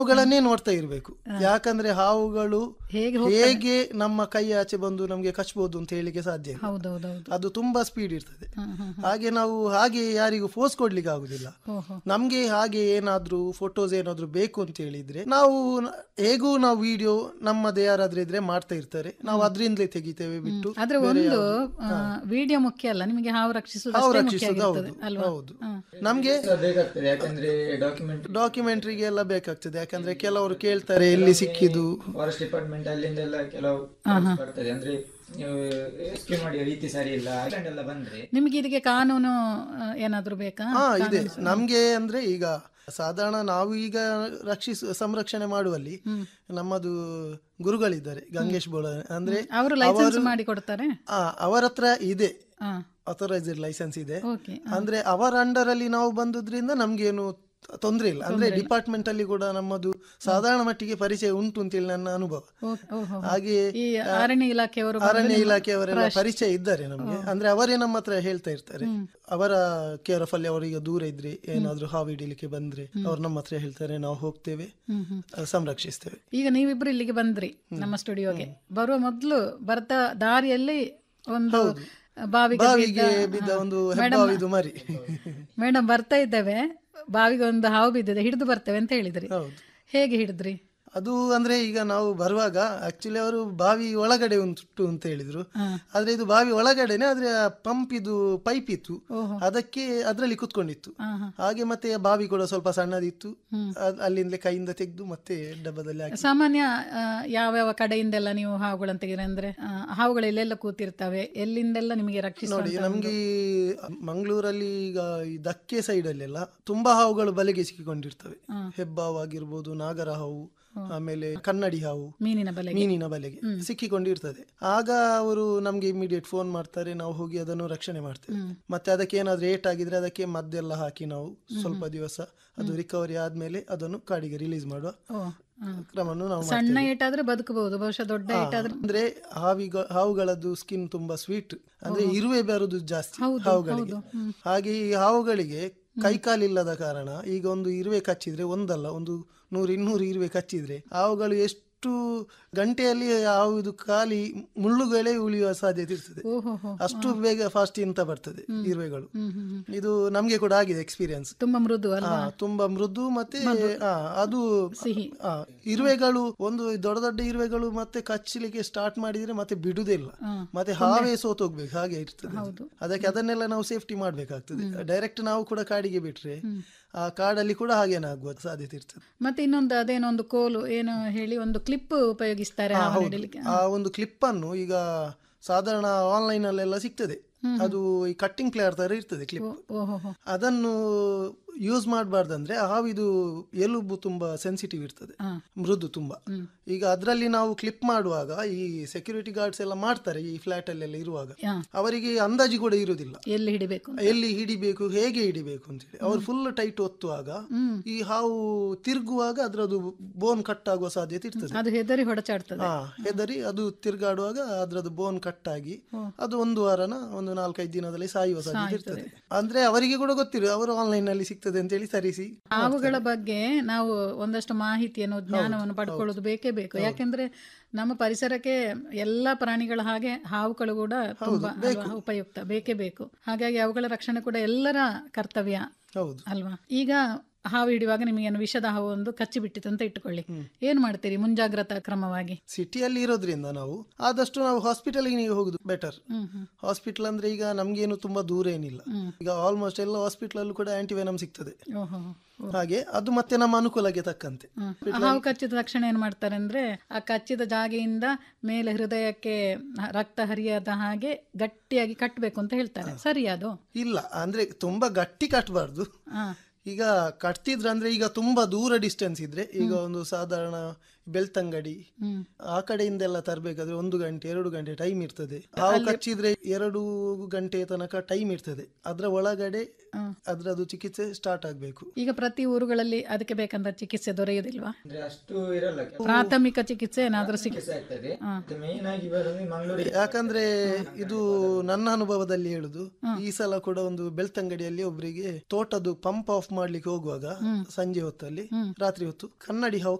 ಅವುಗಳನ್ನೇ ನೋಡ್ತಾ ಇರಬೇಕು ಯಾಕಂದ್ರೆ ಹಾವುಗಳು ಹೇಗೆ ಹೇಗೆ ನಮ್ಮ ಕೈ ಆಚೆ ಬಂದು ನಮ್ಗೆ ಕಚ್ಬಹುದು ಅಂತ ಹೇಳಿಕ್ಕೆ ಸಾಧ್ಯ ಇಲ್ಲ ಹೌದೌದೌದು ಅದು ತುಂಬಾ ಸ್ಪೀಡ್ ಇರ್ತದೆ ಹ್ಮ್, ಹ್ಮ್, ಹಾಗೆ ನಾವು ಹಾಗೆ ಯಾರಿಗೂ ಫೋರ್ಸ್ ಕೊಡ್ಲಿಕ್ಕೆ ಆಗುದಿಲ್ಲ ಓಹೋ ನಮ್ಗೆ ಹಾಗೆ ಏನಾದ್ರೂ ಫೋಟೋಸ್ ಏನಾದ್ರೂ ಬೇಕು ಅಂತ ಹೇಳಿದ್ರೆ ನಾವು ನ- ಹೇಗೂ ನಾವು ವಿಡಿಯೋ ನಮ್ಮದೇ ಯಾರಾದ್ರೂ ಇದ್ರೆ ಮಾಡ್ತಾ ಇರ್ತಾರೆ ನಾವು ಅದರಿಂದಲೇ ತೆಗಿತೇವೆ ಬಿಟ್ಟು ಆದ್ರೆ ಒಂದು ವಿಡಿಯೋ ಮುಖ್ಯ ಅಲ್ಲ ನಿಮಗೆ ಹಾವು ರಕ್ಷಿಸುವುದು ಹಾವು ಅಷ್ಟೇ ಮುಖ್ಯ ರಕ್ಷಿಸುವುದು ಆಗಿರ್ತದೆ ಹೌದು ಅಲ್ವಾ ಹೌದು ಹ್ಮ್. ನಮ್ಗೆ ಬೇಕಾಗ್ತದೆ ಯಾಕಂದ್ರೆ ಡಾಕ್ಯುಮೆಂಟ್ ಡಾಕ್ಯುಮೆಂಟ್ರಿಗೆ ಎಲ್ಲ ಬೇಕಾಗ್ತದೆ ಯಾಕಂದ್ರೆ ಕೆಲವರು ಕೇಳ್ತಾರೆ ಎಲ್ಲಿ ಸಿಕ್ಕಿದ್ದು ಫಾರೆಸ್ಟ್ ಡಿಪಾರ್ಟ್ಮೆಂಟ್ ಅಲ್ಲಿಂದೆಲ್ಲ ಕೆಲವು ಬರ್ತದೆ ಅಂದ್ರೆ ನೀವು ರೆಸ್ಕ್ಯೂ ಮಾಡಿ ರೀತಿ ಸರಿ ಇಲ್ಲ ಐಲ್ಯಾಂಡ್ ಎಲ್ಲ ಬಂದ್ರೆ ನಿಮಗೆ ಇದಕ್ಕೆ ಕಾನೂನು ಆ, ಏನಾದ್ರೂ ಬೇಕಾ ಹಾ ಇದೆ ನಮ್ಗೆ ಅಂದ್ರೆ ಈಗ ಸಾಧಾರಣ ನಾವು ಈಗ ರಕ್ಷಿಸ ಸಂರಕ್ಷಣೆ ಮಾಡುವಲ್ಲಿ ನಮ್ಮದು ಗುರುಗಳಿದ್ದಾರೆ ಗಂಗೇಶ್ ಬೋಳ ಅಂದ್ರೆ ಅವರು ಲೈಸೆನ್ಸ್ ಮಾಡಿ ಕೊಡ್ತಾರೆ ಆ, ಅವರ ಹತ್ರ ಇದೆ ಹಾ ಅಥರೈಸ್ಡ್ ಲೈಸೆನ್ಸ್ ಇದೆ ಓಕೆ ಅಂದ್ರೆ ಅವರ ಅಂಡರ್ ಅಲ್ಲಿ ನಾವು ಬಂದುದ್ರಿಂದ ನಮ್ಗೇನು ತೊಂದರೆ ಇಲ್ಲ ಅಂದ್ರೆ ಡಿಪಾರ್ಟ್ಮೆಂಟ್ ಅಲ್ಲಿ ಕೂಡ ನಮ್ಮದು ಸಾಧಾರಣ ಮಟ್ಟಿಗೆ ಪರಿಚಯ ಉಂಟು ಅಂತೇಳಿ ನನ್ನ ಅನುಭವ ಓಹೋ ಹಾಗೆ ಈ ಅರಣ್ಯ ಇಲಾಖೆಯವರು ಅರಣ್ಯ ಇಲಾಖೆಯವರೆಲ್ಲ ಪರಿಚಯ ಇದ್ದಾರೆ ನಮ್ಗೆ ಅಂದ್ರೆ ಅವರೇ ನಮ್ಮ ಹತ್ರ ಹೇಳ್ತಾ ಇರ್ತಾರೆ ಅವರ ಕೇರ್ ಆಫ್ ಅಲ್ಲಿ ಅವರೀಗ ದೂರ ಇದ್ರೆ ಏನಾದ್ರೂ ಹಾವು ಹಿಡಿಲಿಕ್ಕೆ ಬಂದ್ರೆ ಅವ್ರು ನಮ್ಮ ಹತ್ರ ಹೇಳ್ತಾರೆ ನಾವು ಹೋಗ್ತೇವೆ ಹ್ಮ್ ಹ್ಮ್ ಆ, ಸಂರಕ್ಷಿಸ್ತೇವೆ ಈಗ ನೀವಿಬ್ರು ಇಲ್ಲಿಗೆ ಬಂದ್ರಿ ನಮ್ಮ ಸ್ಟುಡಿಯೋಗೆ ಬರುವ ಮೊದಲು ಬರ್ತಾ ದಾರಿಯಲ್ಲಿ ಒಂದು ಬಾವಿಗೆ ಬಾವಿಗೆ ಬಿದ್ದ ಒಂದು ಹೆಬ್ಬಾವಿದು ಮರಿ ಮೇಡಮ್ ಬರ್ತಾ ಇದ್ದೇವೆ ಬಾವಿಗೆ ಒಂದು ಹಾವು ಬಿದ್ದಿದೆ ಹಿಡಿದು ಬರ್ತೇವೆ ಅಂತ ಹೇಳಿದ್ರಿ ಹೌದು ಹೇಗೆ ಹಿಡಿದ್ರಿ ಅದು ಅಂದ್ರೆ ಈಗ ನಾವು ಬರುವಾಗ ಆಕ್ಚುಲಿ ಅವರು ಬಾವಿ ಒಳಗಡೆ ಉಂಟು ಅಂತ ಹೇಳಿದ್ರು ಆದ್ರೆ ಇದು ಬಾವಿ ಒಳಗಡೆನೆ ಆದ್ರೆ ಪಂಪ್ ಇದು ಪೈಪ್ ಇತ್ತು ಅದಕ್ಕೆ ಅದ್ರಲ್ಲಿ ಕುತ್ಕೊಂಡಿತ್ತು ಹಾ, ಹಾ. ಹಾಗೆ ಮತ್ತೆ ಬಾವಿ ಕೂಡ ಸ್ವಲ್ಪ ಸಣ್ಣದಿತ್ತು ಅದ್- ಅಲ್ಲಿಂದಲೇ ಕೈಯಿಂದ ತೆಗೆದು ಮತ್ತೆ ಡಬ್ಬದಲ್ಲಿ ಹಾಕಿ ಸಾಮಾನ್ಯ ಆ, ಯಾವ್ಯಾವ ಕಡೆಯಿಂದೆಲ್ಲ ನೀವು ಹಾವುಗಳನ್ನು ತೆಗೀರಿ ಅಂದ್ರೆ ಆ, ಹಾವುಗಳು ಎಲ್ಲೆಲ್ಲ ಕೂತಿರ್ತವೆ ಎಲ್ಲಿಂದೆಲ್ಲ ನಿಮಗೆ ರಕ್ಷಿಸುವ ನೋಡಿ ನಮ್ಗೆ ಈ ಮಂಗಳೂರಲ್ಲಿ ಈಗ ಈ ದಕ್ಕೆ ಸೈಡ್ ಅಲ್ಲೆಲ್ಲ ತುಂಬಾ ಹಾವುಗಳು ಬಲೆಗೆ ಸಿಕ್ಕಿಕೊಂಡಿರ್ತವೆ ಹೆಬ್ಬಾವು ಆಗಿರ್ಬೋದು ನಾಗರ ಹಾವು ಆಮೇಲೆ ಕನ್ನಡಿ ಹಾವು ಮೀನಿನ ಬಲೆ ಮೀನಿನ ಬಲೆಗೆ ಸಿಕ್ಕಿಕೊಂಡಿರ್ತದೆ ಆಗ ಅವರು ನಮ್ಗೆ ಇಮಿಡಿಯೇಟ್ ಫೋನ್ ಮಾಡ್ತಾರೆ ನಾವು ಹೋಗಿ ಅದನ್ನು ರಕ್ಷಣೆ ಮಾಡ್ತೇವೆ ಮತ್ತೆ ಅದಕ್ಕೆ ಏನಾದ್ರೂ ಏಟ್ ಆಗಿದ್ರೆ ಅದಕ್ಕೆ ಮದ್ದೆಲ್ಲ ಹಾಕಿ ನಾವು ಸ್ವಲ್ಪ ದಿವಸ ಅದು ರಿಕವರಿ ಆದ್ಮೇಲೆ ಅದನ್ನು ಕಾಡಿಗೆ ರಿಲೀಸ್ ಮಾಡುವ ಓ ಹ್ಮ್. ಕ್ರಮವನ್ನು ನಾವು ಮಾಡ್ತೇವೆ. ಸಣ್ಣ ಏಟಾದ್ರೆ ಬದುಕಬಹುದು ಬಹುಶಃ ದೊಡ್ಡ ಏಟಾದ್ರೆ ಅಂದ್ರೆ ಹಾವಿಗ ಹಾವುಗಳದ್ದು ಸ್ಕಿನ್ ತುಂಬಾ ಸ್ವೀಟ್ ಅಂದ್ರೆ ಇರುವೆ ಬರುದು ಜಾಸ್ತಿ ಹಾವುಗಳಿಗೆ ಹಾಗೆ ಈ ಹಾವುಗಳಿಗೆ ಕೈಕಾಲಿಲ್ಲದ ಕಾರಣ ಈಗ ಒಂದು ಇರುವೆ ಕಚ್ಚಿದ್ರೆ ಒಂದಲ್ಲ ಒಂದು ನೂರು ಇನ್ನೂರು ಇರುವೆ ಕಚ್ಚಿದ್ರೆ ಹಾವುಗಳು ಎಷ್ಟು ಗಂಟೆಯಲ್ಲಿ ಹಾವು ಇದು ಖಾಲಿ ಮುಳ್ಳುಗಳೇ ಉಳಿಯುವ ಸಾಧ್ಯತೆ ಇರ್ತದೆ ಓಹೋ ಹೋ ಅಷ್ಟು ಬೇಗ ಫಾಸ್ಟ್ ಇಂತ ಬರ್ತದೆ ಇರುವೆಗಳು ಇದು ನಮ್ಗೆ ಕೂಡ ಆಗಿದೆ ಎಕ್ಸ್ಪೀರಿಯನ್ಸ್ ತುಂಬಾ ಮೃದು ಅಲ್ಲ ಹಾ ತುಂಬಾ ಮೃದು ಮತ್ತೆ ಆ, ಅದು ಸಿಹಿ. ಆ, ಇರುವೆಗಳು ಒಂದು ದೊಡ್ಡ ದೊಡ್ಡ ಇರುವೆಗಳು ಮತ್ತೆ ಕಚ್ಚಲಿಕ್ಕೆ ಸ್ಟಾರ್ಟ್ ಮಾಡಿದ್ರೆ ಮತ್ತೆ ಬಿಡುದಿಲ್ಲ ಮತ್ತೆ ಹಾವೇ ಸೋತೋಗ್ಬೇಕು ಹಾಗೆ ಇರ್ತದೆ ಅದು. ಅದಕ್ಕೆ ಅದನ್ನೆಲ್ಲ ನಾವು ಸೇಫ್ಟಿ ಮಾಡ್ಬೇಕಾಗ್ತದೆ ಡೈರೆಕ್ಟ್ ನಾವು ಕೂಡ ಕಾಡಿಗೆ ಬಿಟ್ರೆ ಆ ಕಾಡಲ್ಲಿ ಕೂಡ ಹಾಗೇನೆ ಆಗುವ ಸಾಧ್ಯತೆ ಇರ್ತದೆ ಮತ್ತೆ ಇನ್ನೊಂದು ಅದೇನೋ ಒಂದು ಕೋಲು ಏನು ಹೇಳಿ ಒಂದು ಕ್ಲಿಪ್ ಉಪಯೋಗಿಸ್ತಾರೆ ಹಾವು ಹಿಡಿಲಿಕ್ಕೆ ಆ ಒಂದು ಕ್ಲಿಪ್ ಅನ್ನು ಈಗ ಸಾಧಾರಣ ಆನ್ಲೈನ್ ಅಲ್ಲೆಲ್ಲ ಸಿಗ್ತದೆ ಅದು ಈ ಕಟ್ಟಿಂಗ್ ಪ್ಲೇಯರ್ ತರ ಇರ್ತದೆ ಕ್ಲಿಪ್ ಓಹೋ ಹೋ ಅದನ್ನು ಯೂಸ್ ಮಾಡಬಾರ್ದಂದ್ರೆ ಹಾವಿದು ಎಲುಬು ತುಂಬಾ ಸೆನ್ಸಿಟಿವ್ ಇರ್ತದೆ ಹಾ. ಮೃದು ತುಂಬಾ ಈಗ ಅದರಲ್ಲಿ ನಾವು ಕ್ಲಿಪ್ ಮಾಡುವಾಗ ಈ ಸೆಕ್ಯೂರಿಟಿ ಗಾರ್ಡ್ಸ್ ಎಲ್ಲ ಮಾಡ್ತಾರೆ ಈ ಫ್ಲಾಟ್ ಅಲ್ಲೆಲ್ಲ ಇರುವಾಗ ಹಾ. ಅವರಿಗೆ ಅಂದಾಜು ಕೂಡ ಇರುವುದಿಲ್ಲ ಎಲ್ಲಿ ಹಿಡಿಬೇಕು ಎಲ್ಲಿ ಹಿಡಿಬೇಕು ಹೇಗೆ ಹಿಡಿಬೇಕು ಅಂತೇಳಿ ಅವ್ರು ಫುಲ್ ಟೈಟ್ ಒತ್ತುವಾಗ ಈ ಹಾವು ತಿರುಗುವಾಗ ಅದ್ರದ್ದು ಬೋನ್ ಕಟ್ ಆಗುವ ಸಾಧ್ಯತೆ ಇರ್ತದೆ ಅದು ಹೆದರಿ ಹೊಡಚಾಡ್ತದೆ ಹಾ ಹೆದರಿ ಅದು ತಿರುಗಾಡುವಾಗ ಅದ್ರದ್ದು ಬೋನ್ ಕಟ್ ಆಗಿ ಅದು ಒಂದು ವಾರನ ಒಂದು ನಾಲ್ಕೈದು ದಿನದಲ್ಲಿ ಸಾಯುವ ಸಾಧ್ಯತೆ ಇರ್ತದೆ ಅಂದ್ರೆ ಅವರಿಗೆ ಕೂಡ ಗೊತ್ತಿರು ಅವರು ಆನ್ಲೈನ್ ನಲ್ಲಿ ಸಿಗ್ತದೆ ಅಂತೇಳಿ ತರಿಸಿ ಹಾವುಗಳ ಬಗ್ಗೆ ನಾವು ಒಂದಷ್ಟು ಮಾಹಿತಿಯನ್ನು ಜ್ಞಾನವನ್ನು ಪಡ್ಕೊಳ್ಳೋದು ಬೇಕೇ ಬೇಕು ಯಾಕೆಂದ್ರೆ ನಮ್ಮ ಪರಿಸರಕ್ಕೆ ಎಲ್ಲ ಪ್ರಾಣಿಗಳ ಹಾಗೆ ಹಾವುಗಳು ಕೂಡ ತುಂಬಾ ಅಲ್ವಾ, ಉಪಯುಕ್ತ ಬೇಕೇ ಬೇಕು ಹಾಗಾಗಿ ಅವುಗಳ ರಕ್ಷಣೆ ಕೂಡ ಎಲ್ಲರ ಕರ್ತವ್ಯ ಹೌದು ಅಲ್ವಾ ಈಗ ಹಾವು ಹಿಡಿಯುವಾಗ ನಿಮಗೆ ವಿಷದ ಹಾವು ಒಂದು ಕಚ್ಚಿ ಬಿಟ್ಟಿತು ಅಂತ ಇಟ್ಟುಕೊಳ್ಳಿ ಏನ್ ಮಾಡ್ತೀರಿ ಮುಂಜಾಗ್ರತಾ ಕ್ರಮವಾಗಿ ಸಿಟಿಯಲ್ಲಿ ಇರೋದ್ರಿಂದ ನಾವು ಆದಷ್ಟು ನಾವು ಹಾಸ್ಪಿಟಲ್ಗೆ ನೀವು ಹೋಗುದು ಬೆಟರ್ ಹ್ಮ್ ಹ್ಮ್ ಹಾಸ್ಪಿಟಲ್ ಅಂದ್ರೆ ಈಗ ನಮ್ಗೇನು ತುಂಬಾ ದೂರ ಏನಿಲ್ಲ ಈಗ ಆಲ್ಮೋಸ್ಟ್ ಎಲ್ಲ ಹಾಸ್ಪಿಟಲ್ ಅಲ್ಲೂ ಕೂಡ ಆಂಟಿವೆನಮ್ ಸಿಗ್ತದೆ ಓಹೋ ಹಾಗೆ ಅದು ಮತ್ತೆ ನಮ್ಮ ಅನುಕೂಲಕ್ಕೆ ತಕ್ಕಂತೆ ಹ್ಮ್. ಹಾವು ಕಚ್ಚಿದ ತಕ್ಷಣ ಏನ್ ಮಾಡ್ತಾರೆ ಅಂದ್ರೆ ಆ ಕಚ್ಚಿದ ಜಾಗೆಯಿಂದ ಮೇಲೆ ಹೃದಯಕ್ಕೆ ರಕ್ತ ಹರಿಯದ ಹಾಗೆ ಗಟ್ಟಿಯಾಗಿ ಕಟ್ಟಬೇಕು ಅಂತ ಹೇಳ್ತಾರೆ ಸರಿ ಅದು ಇಲ್ಲ ಅಂದ್ರೆ ತುಂಬಾ ಗಟ್ಟಿ ಕಟ್ಟಬಾರ್ದು ಹಾ ಈಗ ಕಟ್ತಿದ್ರ ಅಂದ್ರೆ ಈಗ ತುಂಬಾ ದೂರ ಡಿಸ್ಟೆನ್ಸ್ ಇದ್ರೆ ಈಗ ಒಂದು ಸಾಧಾರಣ ಬೆಳ್ತಂಗಡಿ ಹ್ಮ್ ಆ ಕಡೆಯಿಂದೆಲ್ಲ ತರಬೇಕಾದ್ರೆ ಒಂದು ಗಂಟೆ ಎರಡು ಗಂಟೆ ಟೈಮ್ ಇರ್ತದೆ ಹಾವು ಕಚ್ಚಿದ್ರೆ ಎರಡು ಗಂಟೆ ತನಕ ಟೈಮ್ ಇರ್ತದೆ ಅದ್ರ ಒಳಗಡೆ ಅದ್ರದ್ದು ಚಿಕಿತ್ಸೆ ಸ್ಟಾರ್ಟ್ ಆಗ್ಬೇಕು ಈಗ ಪ್ರತಿ ಊರುಗಳಲ್ಲಿ ಅದಕ್ಕೆ ಬೇಕಂತ ಚಿಕಿತ್ಸೆ ದೊರೆಯುವುದಿಲ್ವಾ ಅಂದ್ರೆ ಅಷ್ಟು ಇರಲ್ಲ ಪ್ರಾಥಮಿಕ ಚಿಕಿತ್ಸೆ ಏನಾದ್ರೂ ಸಿಕ್ ಕೆಲಸ ಆಗ್ತದೆ ಮೇನ್ ಆಗಿ ಬರೋದು ಮಂಗಳೂರಿಗೆ ಯಾಕಂದ್ರೆ ಇದು ನನ್ನ ಅನುಭವದಲ್ಲಿ ಹೇಳುದು ಈ ಸಲ ಕೂಡ ಒಂದು ಬೆಳ್ತಂಗಡಿಯಲ್ಲಿ ಒಬ್ಬರಿಗೆ ತೋಟದ್ದು ಪಂಪ್ ಆಫ್ ಮಾಡ್ಲಿಕ್ಕೆ ಹೋಗುವಾಗ ಸಂಜೆ ಹೊತ್ತಲ್ಲಿ ರಾತ್ರಿ ಹೊತ್ತು ಕನ್ನಡಿ ಹಾವು